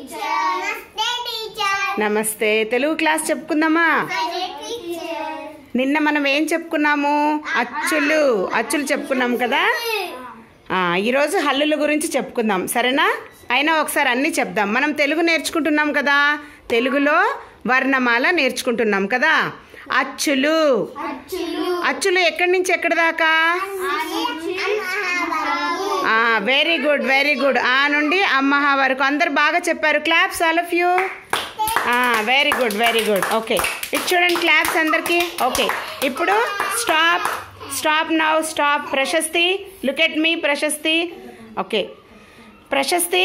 నమస్తే టీచర్ నమస్తే తెలుగు క్లాస్ చెప్పుకుందామా సరే టీచర్ నిన్న మనం ఏం చెప్పుకున్నాము అచ్చులు అచ్చులు చెప్పుకున్నాం కదా ఆ, ఈరోజు హల్లుల గురించి చెప్పుకుందాం సరేనా అయినా ఒకసారి అన్నీ చెప్దాం మనం తెలుగు నేర్చుకుంటున్నాం కదా తెలుగులో వర్ణమాల నేర్చుకుంటున్నాం కదా అచ్చులు అచ్చులు అచ్చులు ఎక్కడి నుంచి ఎక్కడి దాకా అమ్మహాబాబు వెరీ గుడ్ వెరీ గుడ్ ఆ నుండి అమ్మహ వరకు అందరు బాగా చెప్పారు claps all of you very good very good okay ఇటు చూడండి క్లాప్స్ అందరికీ ఓకే ఇప్పుడు stop stop now stop Prashasti look at me Prashasti okay Prashasti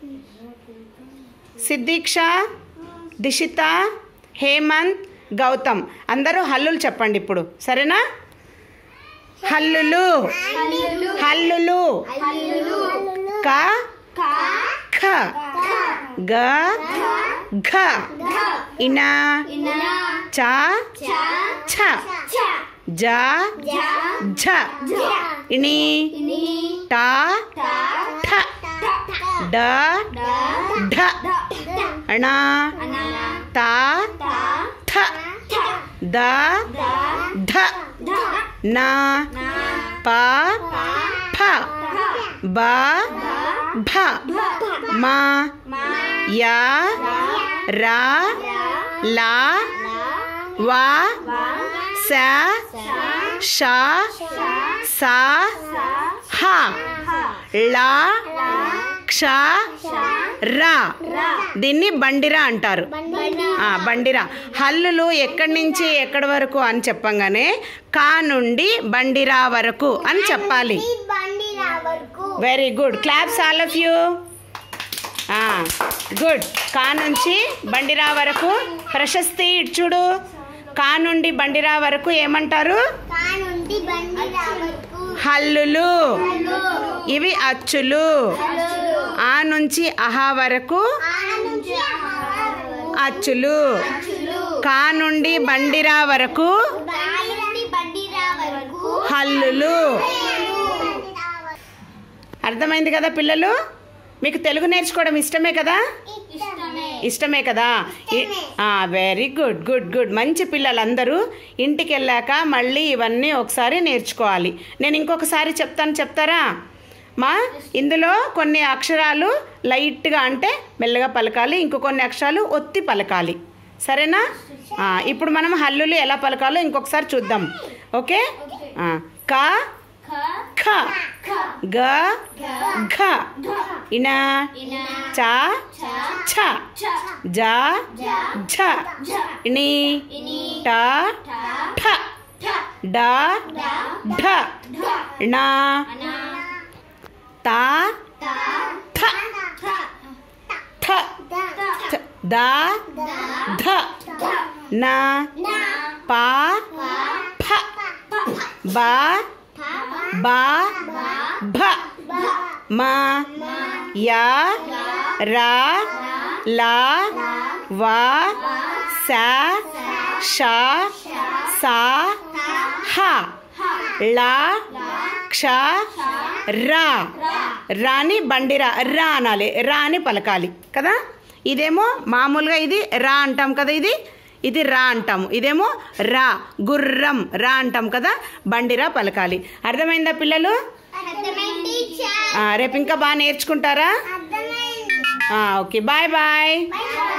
Siddhiksha Dishita Hemant Gautam అందరూ హల్లులు చెప్పండి ఇప్పుడు సరేనా హల్లులు హల్లులు హల్లులు క కా ఖ గ ఘ ఇన ఇన చ చ ఛ చ జ జ ఝ జ ఇని ఇని ట ట ఠ డ డ ఢ ణ అన త త థ ఠ ద ద ధ ధ న నా ప ప ఫ ఫ బ భ భ మ మా య ర రా ల లా వ వా స స ష స స హ హ ళ లా క్ష ష ర రా దీన్ని బండిరా అంటారు బండి ఆ, బండిరా హల్లులు ఎక్కడి నుంచి ఎక్కడి వరకు అని చెప్పంగానే కా నుండి బండిరా వరకు అని చెప్పాలి బండి రా వరకు very good claps all of you good కా నుంచి బండిరా వరకు ప్రశస్తి ఇటు చూడు కా నుండి బండిరా వరకు ఏమంటారు కా నుండి బండి రా వరకు హల్లులు హలో ఇవి అచ్చులు హలో ఆ నుంచి అహా వరకు ఆ నుంచి ఆహారం అచ్చులు అచ్చులు కా నుండి బండిరా వరకు బండి నుండి బండి రా వరకు హల్లులు బండి రా వరకు అర్థమైంది కదా పిల్లలు మీకు తెలుగు నేర్చుకోవడం ఇష్టమే కదా ఇష్టమే ఇష్టమే కదా వెరీ గుడ్ గుడ్ గుడ్ మంచి పిల్లలందరూ ఇంటికి వెళ్ళాక మళ్ళీ ఇవన్నీ ఒకసారి నేర్చుకోవాలి నేను ఇంకొకసారి చెప్తాను చెప్తారా మా ఇందులో కొన్ని అక్షరాలు లైట్గా అంటే మెల్లగా పలకాలి ఇంకో కొన్ని అక్షరాలు ఒత్తి పలకాలి సరేనా ఆ, ఇప్పుడు మనం హల్లులు ఎలా పలకాలో ఇంకొకసారి చూద్దాం ఓకే ఆ, క ఖ ఖ ఖ గ ఘ ఇన ఇన చ చ ఛ చ జ జ ఝ జ ఇని ఇని ట ఠ ఠ ఠ డ డ ఢ ఢ ణ అన త త థ ఠ థ ద థ, ద ద ధ ధ న నా ప ప ఫ ప బ ఫ బ భ బ మ మ య ర ల వ స ష స హ ళ క్ష రా రాని బండిరా రా అనాలి రా అని పలకాలి కదా ఇదేమో మామూలుగా ఇది రా అంటాం కదా ఇది ఇది రా అంటాము ఇదేమో రా గుర్రం రా అంటాం కదా బండిరా పలకాలి అర్థమైందా పిల్లలు అర్థమైంది టీచర్ ఆ, రేపు ఇంకా బాగా నేర్చుకుంటారా అర్థమైంది ఆ, ఓకే బాయ్ బాయ్ బై